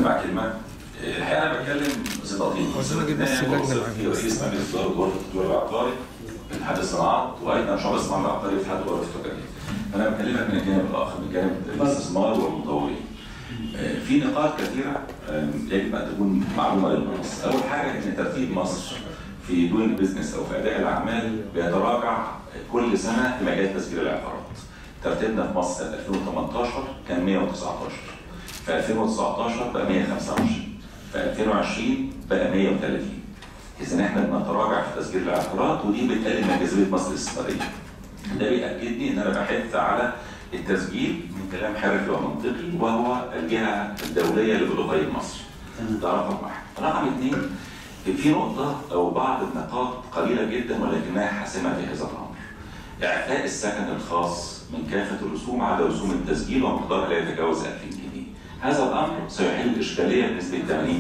مع كلمه الحقيقه انا بتكلم بصفتين عاوزين نجيب بس اللجنة في معانا. رئيس مجلس اداره غرفه التجاره العقاري في اتحاد الصناعات وايضا شعب الصناعه العقاري في اتحاد غرفه التجاريه. انا بكلمك من الجانب الاخر من جانب الاستثمار والمطورين. آه، في نقاط كثيره آه، يجب ان تكون معلومه للناس. اول حاجه ان ترتيب مصر في دوينج بزنس او في اداء الاعمال بيتراجع كل سنه في مجال تسجيل العقارات. ترتيبنا في مصر سنه 2018 كان 119 في 2019 بقى 125 في 2020 بقى 130 اذا احنا بنتراجع في تسجيل العقارات ودي بتقلل من جاذبيه مصر الاستثماريه ده بيأكد لي ان انا بحث على التسجيل من كلام حرفي ومنطقي وهو الجهه الدوليه اللي بتقيم مصر ده رقم واحد رقم اثنين في نقطة أو بعض النقاط قليلة جدا ولكنها حاسمة في هذا الأمر. إعفاء السكن الخاص من كافة الرسوم على رسوم التسجيل ومقدارها لا يتجاوز 2000 جنيه. هذا الأمر سيحل إشكالية بنسبة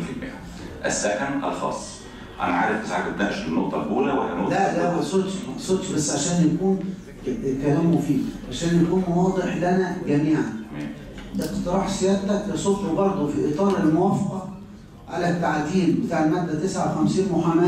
80%. السكن الخاص. أنا عارف ساعات بتناقش النقطة الأولى وهي نقطة لا لا ما اقصدش ما اقصدش بس عشان يكون كلام مفيد عشان يكون واضح لنا جميعا تمام. اقتراح سيادتك يصب برضه في اطار الموافقه على التعديل بتاع الماده 59 محاماه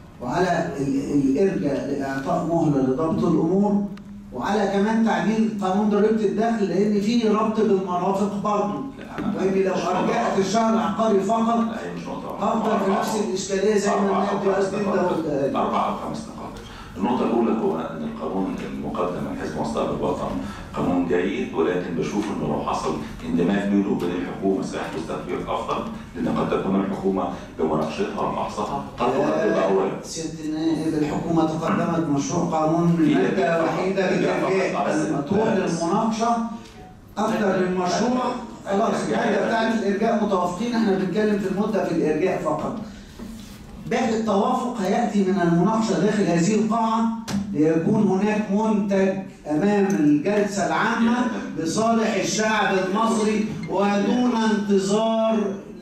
وعلى ال- الارجاء لاعطاء مهله لضبط الامور وعلى كمان تعديل قانون ضريبه الدخل لان في ربط بالمرافق برضه لا، أنا- وان لو مش نقطة ارجعت واحدة. الشهر العقاري فقط لا هي مش نقطة واحدة. هفضل في نفس الاشكاليه زي ما أربعة أو النائب خمس رئيس نقاط. الدوله أربعة أو خمس نقاط. النقطة الأولى هو أن القانون المقدم من حزب مستقبل الوطن قانون جيد ولكن بشوف إنه لو حصل اندماج بينه وبين الحكومة سيحدث تطبيق أفضل لأن قد تكون الحكومة بمناقشتها وفحصها قد تقدم أولا سيادة النائب الحكومة تقدمت مشروع قانون من مادة وحيدة بالإرجاء لما تروح للمناقشة أكثر المشروع خلاص المادة بتاعت الإرجاء متوافقين احنا بنتكلم في المدة في الإرجاء فقط. باقي التوافق هيأتي من المناقشة داخل هذه القاعة ليكون هناك منتج أمام الجلسة العامة بصالح الشعب المصري ودون انتظار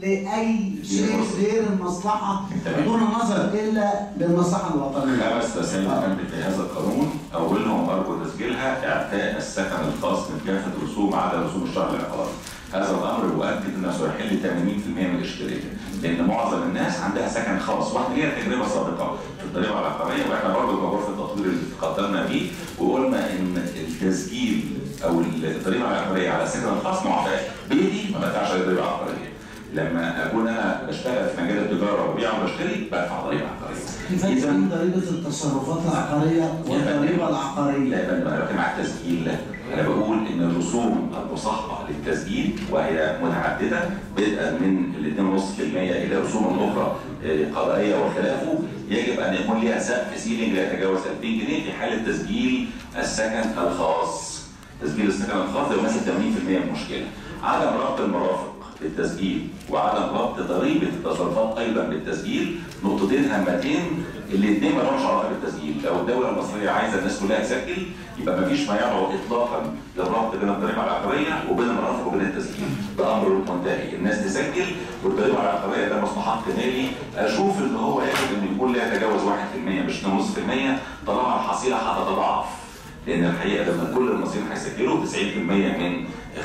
لأي شيء غير المصلحة دون نظر إلا للمصلحة الوطنية. خمس تسامح في هذا القانون أولهم أرجو تسجيلها إعفاء السكن الخاص من كافة الرسوم على رسوم الشهر العقاري. هذا الأمر يؤكد أنه سيحل 80% من الإشكالية، لأن معظم الناس عندها سكن خاص، واحنا لينا تجربة سابقة في الضريبة العقارية وإحنا برضه كغرفة التطوير اللي قدمنا فيه وقلنا إن التسجيل أو الضريبة العقارية على السكن الخاص معفاة، بيتي ما بدفعش عليه ضريبة عقارية. لما أكون أنا بشتغل في مجال التجارة وببيع وبشتري بدفع ضريبة عقارية. في فرق بين ضريبة التصرفات العقارية والضريبة العقارية. لا يبقى انا بتكلم على التسجيل لا انا بقول ان الرسوم المصاحبه للتسجيل وهي متعدده بدءا من ال 2.5% الى رسوم اخرى آه، قضائيه وخلافه يجب ان يكون لها سقف سيلينج لا يتجاوز 2000 جنيه في حاله تسجيل السكن الخاص. تسجيل السكن الخاص ده يمثل 80% من المشكله. عدم ربط المرافق بالتسجيل وعدم ربط ضريبه التصرفات ايضا بالتسجيل نقطتين هامتين الاثنين ما لهمش علاقه بالتسجيل لو الدوله المصريه عايزه الناس كلها تسجل يبقى ما فيش ما يدعو اطلاقا للربط بين الضريبه العقاريه وبين المرافق وبين التسجيل ده امر منتهي الناس تسجل والضريبه العقاريه ده مصلحات مالي اشوف ان هو يجب ان يكون لا يتجاوز 1% مش 2.5% طالما الحصيله هتتضاعف لان الحقيقه لما كل المصريين هيسجلوا 90% من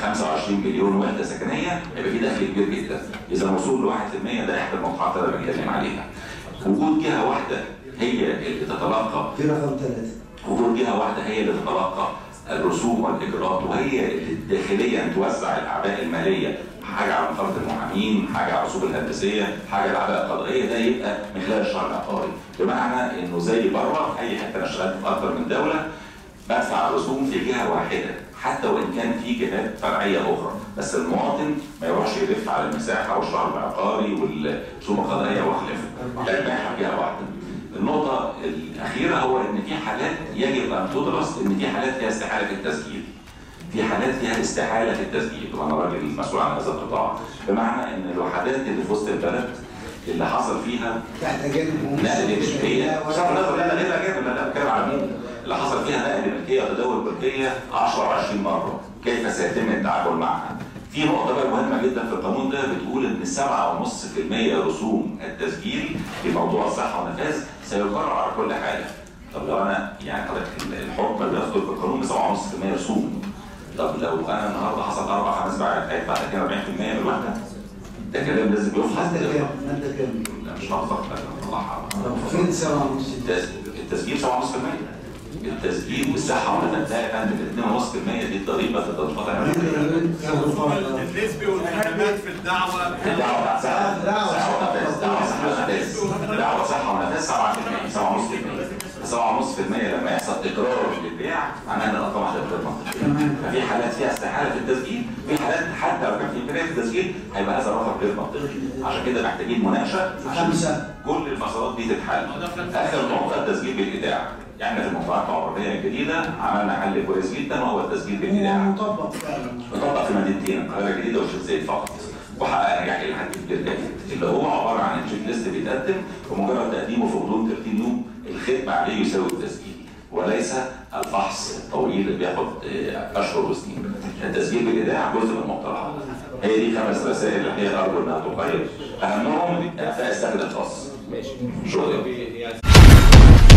25 مليون وحده سكنيه هيبقى في دخل كبير جدا اذا الوصول ل 1% ده احدى الموضوعات اللي انا بتكلم عليها وجود جهه واحده هي اللي تتلقى في رقم ثلاثة. وجود جهه واحده هي اللي تتلقى الرسوم والاجراءات وهي اللي داخليا توزع الاعباء الماليه حاجه على نفقه المحامين، حاجه على الرسوم الهندسيه، حاجه على الاعباء القضائيه ده يبقى من خلال الشهر العقاري، بمعنى انه زي بره اي حته انا اشتغلت في اكثر من دوله بدفع رسوم في جهه واحده حتى وان كان في جهات فرعيه اخرى، بس المواطن ما يروحش يلف على المساحه والشهر العقاري والرسوم القضائيه وخلافه، لا يبقى جهه واحده. النقطة الأخيرة هو إن في حالات يجب أن تدرس إن في حالات فيها استحالة في التسجيل. في حالات فيها استحالة في التسجيل، وأنا راجل مسؤول عن هذا القطاع، بمعنى إن الوحدات اللي في وسط البلد اللي حصل فيها بتاعت أجانب نقل ملكية بصرف النظر لا غير الأجانب لا لا بتكلم على مين؟ اللي حصل فيها نقل ملكية وتداول ملكية 10 و20 مرة، كيف سيتم التعامل معها؟ في نقطة بقى مهمة جدا في القانون ده بتقول إن 7.5% رسوم التسجيل في موضوع الصحة والنفاذ سيقرر على كل حالة. طب لو أنا يعني حضرتك الحكم اللي بيصدر في القانون ب 7.5% رسوم. طب لو أنا النهارده حصل أربع خمس باعات هيدفع تقريبا 40% من الوحدة. ده ده كلام لازم يفحص مادة كام؟ مادة كام؟ لا مش هحفظ لا طلعها طب فين سبعة ونص؟ التس- التسجيل 7.5% التسجيل والصحه والنفس ده يا فندم 2.5% دي الضريبه تتنقطع النسبي والخدمات في الدعوة الدعوه بتاعت صحه دعوة صحه ونفس دعوه صحه ونفس دعوه صحه ونفس 7% 7.5% 7.5% لما يحصل اقرار للبيع معناها ان الارقام هتبقى غير منطقيه ففي حالات فيها استحاله في التسجيل في حالات حتى لو كان في امكانيه في التسجيل هيبقى هذا الرقم غير منطقي عشان كده محتاجين مناقشه عشان خمسة. كل المسارات دي تتحل اخر نقطه التسجيل بالايداع يعني في المنطقه العربيه الجديده عملنا حل كويس جدا وهو التسجيل هو بالايداع مطبق فعلا بطبق في مدينتين القاهره الجديده والشيخ زايد فقط وحقق نجاح الى حد كبير جدا اللي هو عباره عن تشيك ليست بيتقدم ومجرد تقديمه في غضون 30 يوم الختم عليه يساوي التسجيل وليس الفحص الطويل اللي بياخد آه، اشهر وسنين التسجيل بالايداع جزء من المقترحات هي دي خمس رسائل اللي هي ارجو انها تقيم اهمهم اعفاء السكن الخاص ماشي شكرا يعني